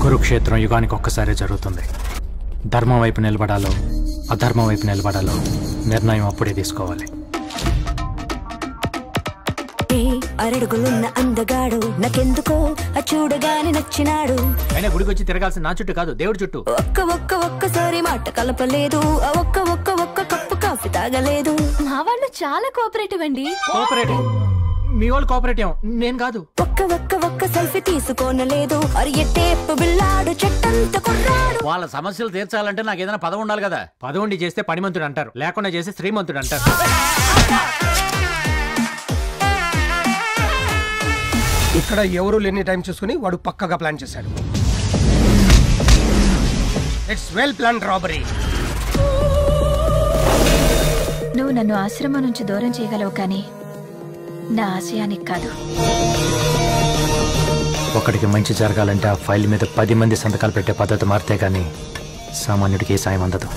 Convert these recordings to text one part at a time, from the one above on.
కురుక్షేత్రం యుగానికి ఒక్కసారే జరుగుతుంది ధర్మం వైపు నిలబడాలో అధర్మం వైపు నిలబడాలో నిర్ణయం అప్పుడే తీసుకోవాలి ఏ అరడుగులున్న అందగాడు నాకెందుకో ఆ చూడగానే నచ్చినాడు అయినా గుడికి వచ్చి తిరగాల్సిన నా చుట్టూ కాదు దేవుడి చుట్టూ ఒక్క ఒక్క ఒక్కసారి మాట కలపలేదు ఆ ఒక్క ఒక్క ఒక్క కప్పు కాఫీ తాగలేదు మా వాళ్ళు చాలా కోఆపరేటివ్ అండి కోఆపరేటివ్ మీ వాళ్ళు కోఆపరేటివ్ నేను కాదు ఒక్క ఒక్క ఒక్క సెల్ఫీ తీసుకోనలేదు అరి టేపు బిల్లాడు చెట్టంత కుర్రాడు వాళ్ళ సమస్యలు తీర్చాలంటే నాకు ఏదైనా పదవి ఉండాలి కదా పదవుండి చేస్తే పనిమంతుడు అంటారు లేకుండా చేస్తే శ్రీమంతుడు అంటారు ఇక్కడ ఎవరు లేని టైం చూసుకుని వాడు పక్కగా ప్లాన్ చేశాడు ఇట్స్ వెల్ ప్లాన్ రాబరీ నువ్వు నన్ను ఆశ్రమం నుంచి దూరం చేయగలవు కానీ నా ఆశయానికి కాదు ఒకడికి మంచి జరగాలంటే ఆ ఫైల్ మీద పది మంది సంతకాలు పెట్టే పద్ధతి మారితే కానీ సామాన్యుడికి ఏ సాయం అందదు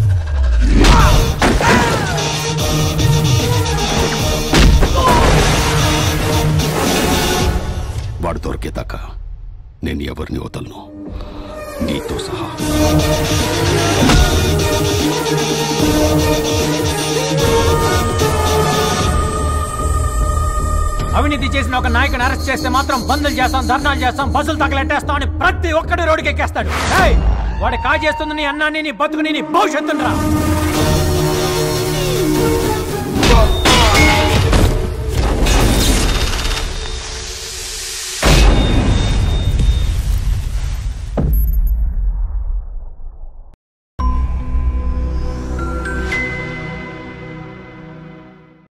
వాడు దొరికేదాకా నేను ఎవరిని వదలను నీతో సహా అవినీతి చేసిన ఒక నాయకుని అరెస్ట్ చేస్తే మాత్రం బంధులు చేస్తాం ధర్నాలు చేస్తాం బస్సులు తగలెట్టేస్తాం అని ప్రతి ఒక్కడి రోడ్డుకి ఎక్కేస్తాడు ఏయ్! వాడు కాజేస్తుంది నీ అన్నాన్ని నీ బతుకుని నీ భవిష్యత్తుని రా